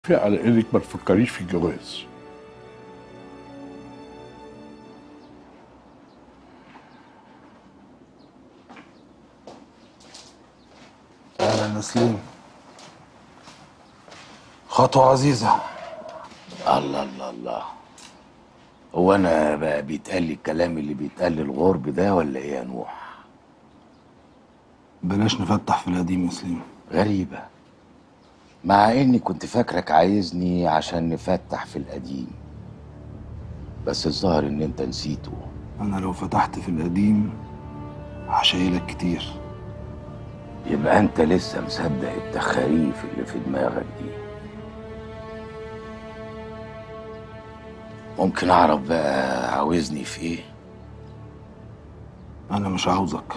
على انك ما تفكريش في الجواز اهلا نسليم خطوة عزيزة الله الله الله هو انا بقى بيتقال لي الكلام اللي بيتقال للغرب ده ولا ايه يا نوح بلاش نفتح في القديم يا سليم غريبة مع اني كنت فاكرك عايزني عشان نفتح في القديم بس الظاهر ان انت نسيته انا لو فتحت في القديم هشيلك كتير يبقى انت لسه مصدق التخاريف اللي في دماغك دي ممكن اعرف بقى عاوزني في ايه انا مش عاوزك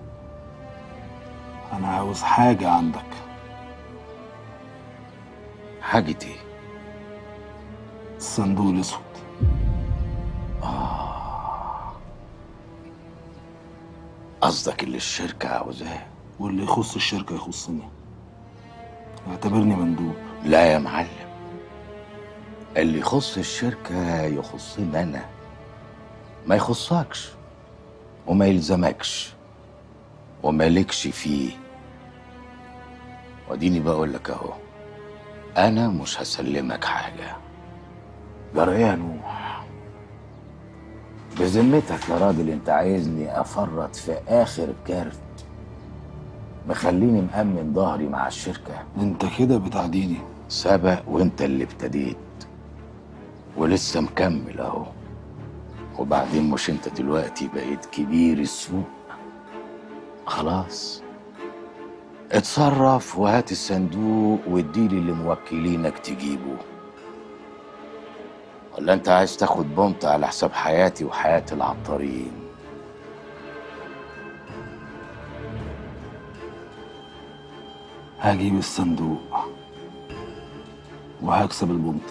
انا عاوز حاجة عندك حاجة ايه الصندوق الاسود قصدك اللي الشركة عاوزاه واللي يخص الشركة يخصني اعتبرني مندوب لا يا معلم اللي يخص الشركة يخصني أنا ما يخصكش وما يلزمكش ومالكش فيه وديني بقول لك اهو انا مش هسلمك حاجه جرى ايه يا نوح بذمتك يا راجل انت عايزني افرط في اخر كارت مخليني مأمن ظهري مع الشركه انت كده بتعديني سبق وانت اللي ابتديت ولسه مكمل اهو وبعدين مش انت دلوقتي بقيت كبير السوق خلاص اتصرف وهات الصندوق واديلي اللي موكلينك تجيبه ولا انت عايز تاخد بنط على حساب حياتي وحياة العطارين هجيب الصندوق وهكسب البنط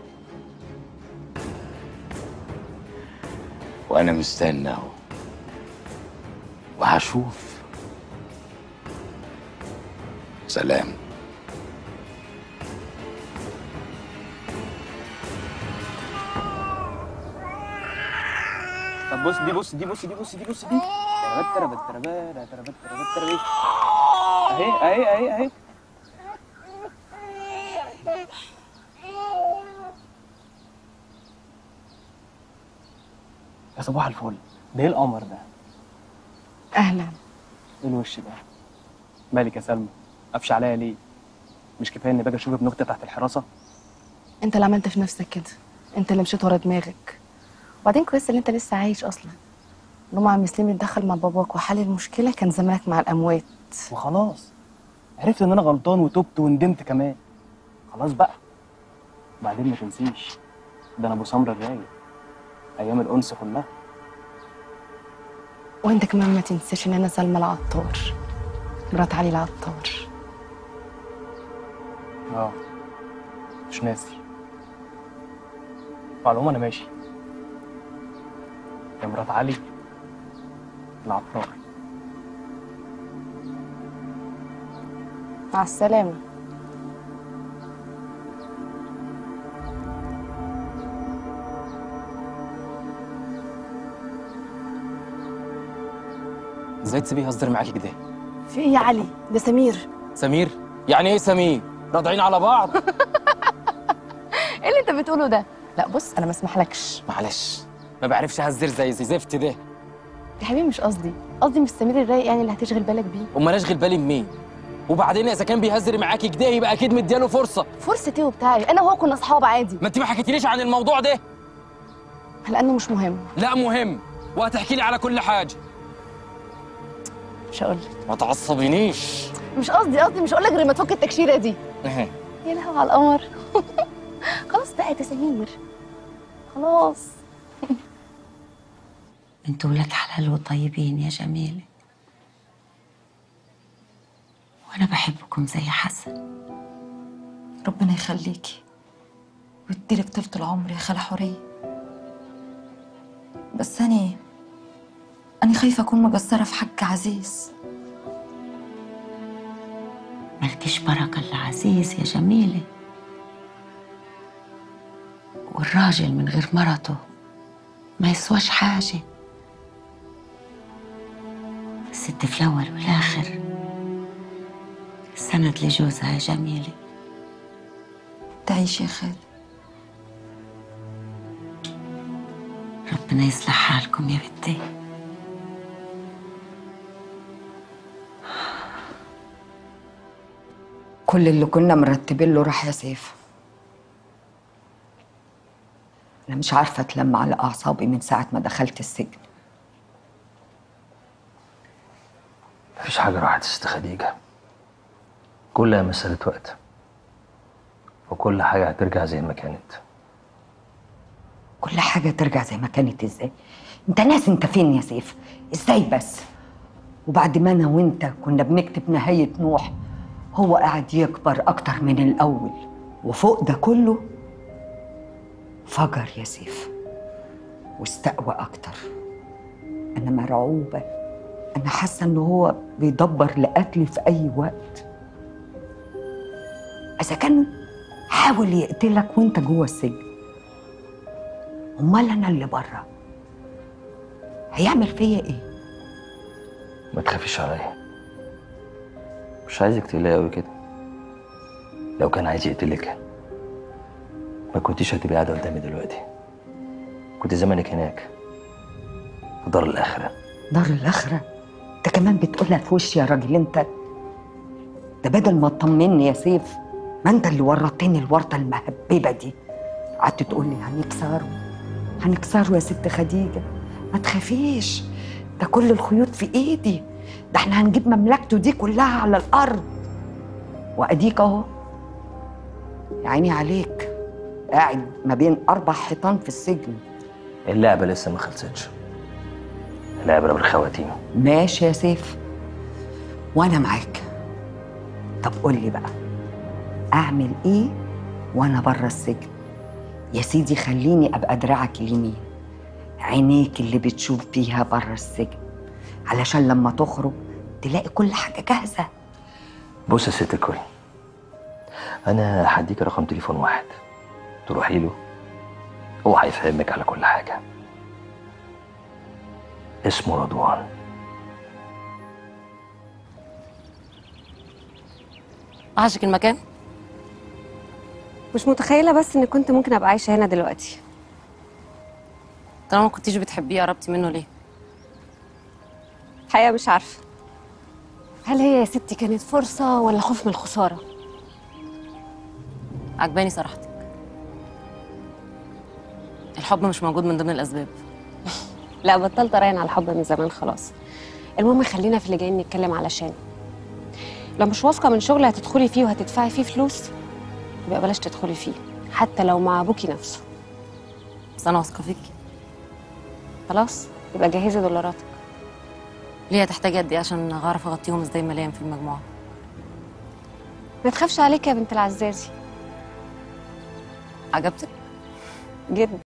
وانا مستنى اهو وهشوف سلام طب بص دي بص دي بص دي بص دي بص دي تربت تربت تربت تربت تربت تربت اهي اهي اهي اهي يا صباح الفل ده ايه القمر ده؟ اهلا ايه الوش ده؟ مالك يا سلمى؟ قفش عليا ليه؟ مش كفايه اني باجي اشوف ابنك تحت الحراسه؟ انت اللي عملت في نفسك كده انت اللي مشيت ورا دماغك وبعدين كويس ان انت لسه عايش اصلا لو عم مسلم اتدخل مع باباك وحل المشكله كان زمانك مع الاموات وخلاص عرفت ان انا غلطان وتوبت وندمت كمان خلاص بقى بعدين ما تنسيش ده انا ابو سمره الرايق ايام الانس كلها وانت كمان ما تنساش ان انا سلمى العطار مرات علي العطار اه مش ناسي وعلى العموم انا ماشي يا مرات علي العطار مع السلامه ازاي تسيبيه يهزر معاكي كده في ايه يا علي ده سمير سمير يعني ايه سمير راضعين على بعض ايه اللي انت بتقوله ده لا بص انا ما اسمحلكش معلش ما بعرفش اهزر زي زي زفت ده يا حبيبي مش قصدي قصدي مش سمير الرايق يعني اللي هتشغل بالك بيه امال اشغل بالي بمين وبعدين اذا كان بيهزر معاكي كده يبقى اكيد مدياله فرصه فرصه ايه وبتاعي انا وهو كنا اصحاب عادي ما انت ما حكيتليش عن الموضوع ده لانه مش مهم لا مهم وهتحكي لي على كل حاجه مش هقول لك ما تعصبينيش مش قصدي قصدي مش هقول لك غير ما تفك التكشيره دي اهي. يا لهوي على القمر خلاص بقى يا سمير خلاص انتوا ولاد حلال وطيبين يا جميلة وانا بحبكم زي حسن ربنا يخليكي ويديلك طولة العمر يا خالة حورية بس أنا أنا خايفة أكون مقصرة في حق عزيز مالكيش بركة الا عزيز يا جميلة والراجل من غير مرته ما يسواش حاجة الست في الأول والآخر سند لجوزها يا جميلة تعيش يا خالة ربنا يصلح حالكم يا بنتي كل اللي كنا مرتبين له راح يا سيف انا مش عارفه اتلم على اعصابي من ساعه ما دخلت السجن مفيش حاجة راحت يا ست خديجة كلها مسألة وقت وكل حاجة هترجع زي ما كانت كل حاجه ترجع زي ما كانت ازاي انت ناس انت فين يا سيف ازاي بس وبعد ما انا وانت كنا بنكتب نهايه نوح هو قاعد يكبر اكتر من الاول وفوق ده كله فجر يا سيف واستقوى اكتر انا مرعوبه انا حاسه ان هو بيدبر لقتلي في اي وقت اذا كان حاول يقتلك وانت جوه السجن امال انا اللي بره هيعمل فيا ايه ما تخافيش عليا مش عايزك تقلقي قوي كده لو كان عايز يقتلك ما كنتيش هتبقي قاعدة قدامي دلوقتي كنت زمانك هناك في دار الآخرة دار الاخره ده كمان بتقولها في وشي يا راجل انت ده بدل ما تطمني يا سيف ما انت اللي ورطتني الورطه المهببه دي قعدت تقول لي هنكسره هنكسره يا ست خديجه ما تخافيش ده كل الخيوط في ايدي ده احنا هنجيب مملكته دي كلها على الارض واديك اهو يا عيني عليك قاعد ما بين اربع حيطان في السجن اللعبة لسه ما خلصتش اللعبة بالخواتيم ماشي يا سيف وانا معاك طب قول لي بقى اعمل ايه وانا بره السجن يا سيدي خليني ابقى دراعك اليمين عينيك اللي بتشوف بيها بره السجن علشان لما تخرج تلاقي كل حاجه جاهزه بص يا ست الكل انا هديك رقم تليفون واحد تروحي له هو هيفهمك على كل حاجه اسمه رضوان عاشق المكان مش متخيلة بس إن كنت ممكن أبقى عايشة هنا دلوقتي طالما ما كنتيش بتحبيه قربتي منه ليه الحقيقة مش عارفة هل هي يا ستي كانت فرصة ولا خوف من الخسارة؟ عجباني صراحتك الحب مش موجود من ضمن الاسباب لا بطلت أراهن على الحب من زمان خلاص المهم خلينا في اللي جايين نتكلم علشان لو مش واثقة من شغل هتدخلي فيه وهتدفعي فيه فلوس يبقى بلاش تدخلي فيه حتى لو مع أبوكي نفسه بس انا واثقه فيكي خلاص يبقى جهزي دولاراتك ليه هتحتاجي قد ايه عشان اعرف اغطيهم ازاي مليان في المجموعه ما تخافش عليك يا بنت العزازي عجبتك جدا